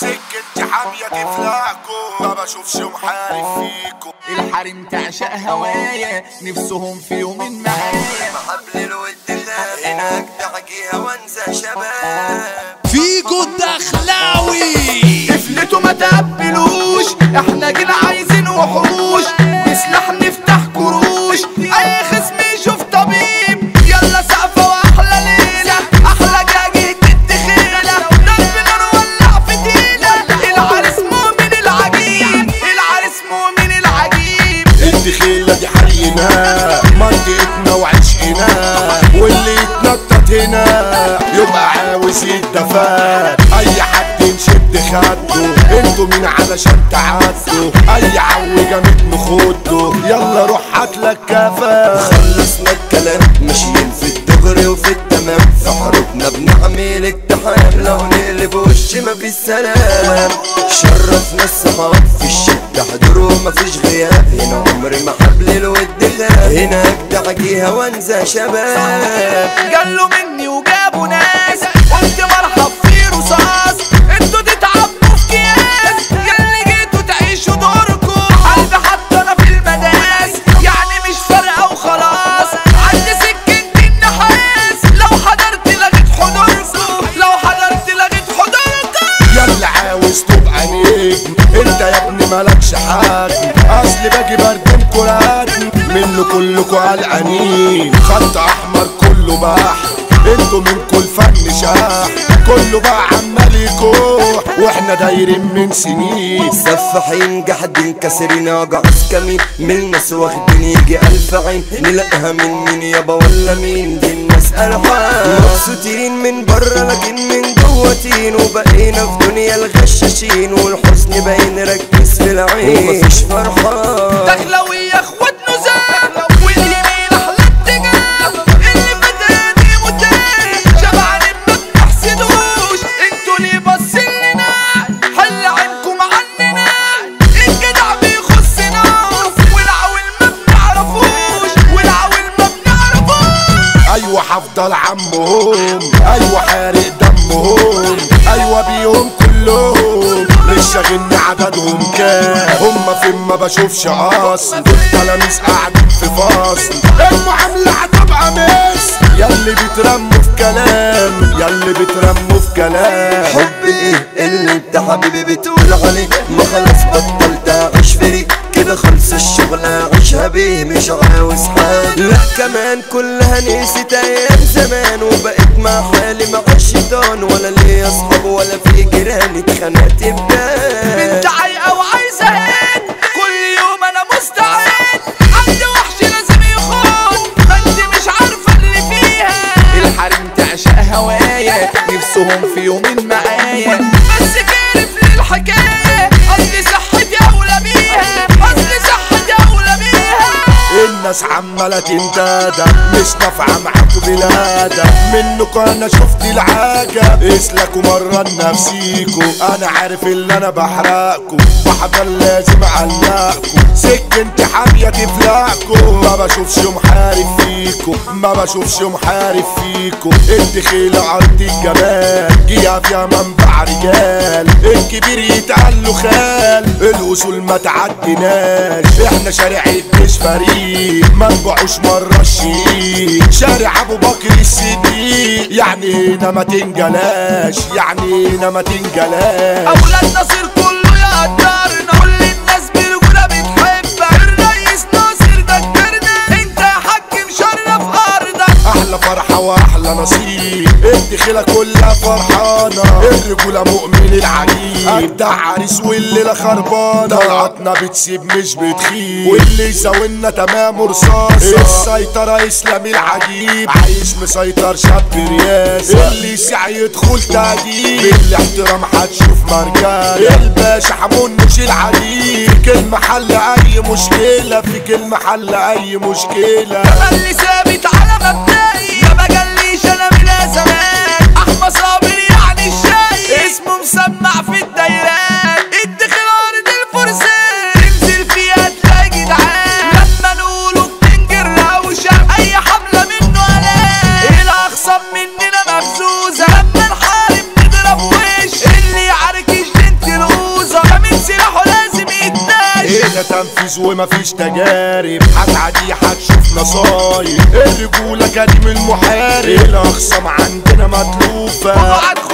سكة حامية تفلقكم ما بشوفش محارب فيكم الحريم تعشق هوايا نفسهم في يوم معايا حبل الود ده هناك تحكيها وانسى شباب فيجو الدخلاوي قفلته ما تقبلوش احنا جينا عايزين وحوش بسلاح نفتح كروش اي خصم يشوف طبيب يلا سقفة واحلى ليلة احلى جاجة الدخيلة ضرب نار ولع في تيلة العريس مؤمن العجيب العريس مؤمن العجيب الدخيلة دي حرينا منطقتنا وعشقنا واللي يتنطط هنا يبقى عاوز يتدفى اي حد نشد خده انتوا مين علشان تعدوا اي عوجة نخده يلا روح هاتلك كفا خلصنا الكلام ماشيين في الدغري وفي التمام في حروبنا بنعمل اقتحام لو نقلب وش ما في السلام شرفنا الصحاب في الشدة حضور ومفيش غياب هنا عمري ما حبل الود غاب هناك تحكيها وانسى شباب قالوا مني وجابوا ناس قلت مرحب في رصاص انتوا تتعبوا في كياس ياللي جيتوا تعيشوا دوركم قلبي حتى انا في المداس يعني مش فارقه وخلاص عندي سكة النحاس لو حضرت لغيت حضوركم لو حضرت لغيت حضوركم يلا عاوز تبقى نجم انت يا ابني مالكش حد اصل باجي بردم كرات منه كلكوا قلقانين خط احمر كله بحر انتوا منكوا الفن شاح كله بقى عمال يكوح واحنا دايرين من سنين سفاحين قاعدين كاسرين اقعص كمين من الناس واخدين يجي الف عين نلاقيها من مين يابا ولا مين دي الناس الحان مبسوطين من بره لكن من جوه تين وبقينا في دنيا الغشاشين والحزن باين ركز في العين ومفيش فرحان دخلوية اخوات نزاع واليمين احلى اتجاه اللي فاتني متاه شبعان ما بتحسدوش انتوا ليه باصين لنا حل عينكم عننا الجدع بيخصنا والعويل ما بنعرفوش والعويل ما بنعرفوش ايوه هفضل عمهم ايوه حارق دمهم ايوه بيهم كلهم مش شاغلني عددهم كام هما فين ما بشوفش اصل والتلاميذ قاعدين في فصل المعاملة هتبقى مس ياللي بيترموا في كلام ياللي بيترموا في كلام حب ايه اللي انت حبيبي بتقول عليه ما خلاص بطلت اعيش فري كده خلص الشغل اعيشها بيه مش عاوز حد لا كمان كلها نسيت ايام زمان وبقيت مع حالي مع الشيطان ولا ليا اصحاب ولا في جيران اتخانقت بجد بنت عايقة وعايزة هاد كل يوم انا مستعد عندي وحش لازم يخون ما انت مش عارفة اللي فيها الحريم تعشق هوايا نفسهم في يوم معايا بس كارف للحكاية اصل صحتي اولى بيها اصل صحتي اولى بيها الناس عمالة تندادة مش نافعة معاكوا بلادة منكوا انا شفت العجب اسلكوا مرة نفسيكوا انا عارف اللي انا بحرقكوا بحضر لازم اعلقكوا سكنت حامية تفلقكوا ما بشوفش محارب فيكوا ما بشوفش محارب فيكوا الدخيلة ارض الجمال جيها فيها منبع رجال الكبير يتقال له خال الاصول ما تعديناش احنا شارع الجيش فريق ما نبيعوش مرة الشيء شارع ابو بكر الصديق يعني هنا ما تنجلاش يعني هنا ما تنجلاش اولاد ناصر كله يقدرنا كل الناس برجولة بتحبك الرئيس ناصر ده كبرنا انت يا حاج مشرف ارضك احلى فرحة واحلى نصيب الدخيلة كلها فرحانة الرجولة مؤمن العجيب ابدع عريس والليلة خربانة طلعتنا بتسيب مش بتخيب واللي يزاولنا تمام رصاصة السيطرة اسلامي العجيب عايش مسيطر شاب رياسة اللي يسع يدخل تهديد بالاحترام هتشوف مرجان الباشا حمون مش العجيب في كلمة حل اي مشكلة في كلمة حل اي مشكلة اللي ثابت على مبدئي ما بجليش انا من زمان احمد صابر يعني الشاي اسمه مسمع في الدايرات الدخل ارض الفرسان انزل فيها تلاقي جدعان لما نقوله بتنجر روشه اي حمله منه الاقي الاخصم مننا مغزوزه لما نحارب نضرب وش اللي يعركش دي انت تنفيذ ومفيش تجارب هتعدي هتشوف نصايب الرجولة كريم المحارب الأخصام عندنا متلوفة اوعى تخون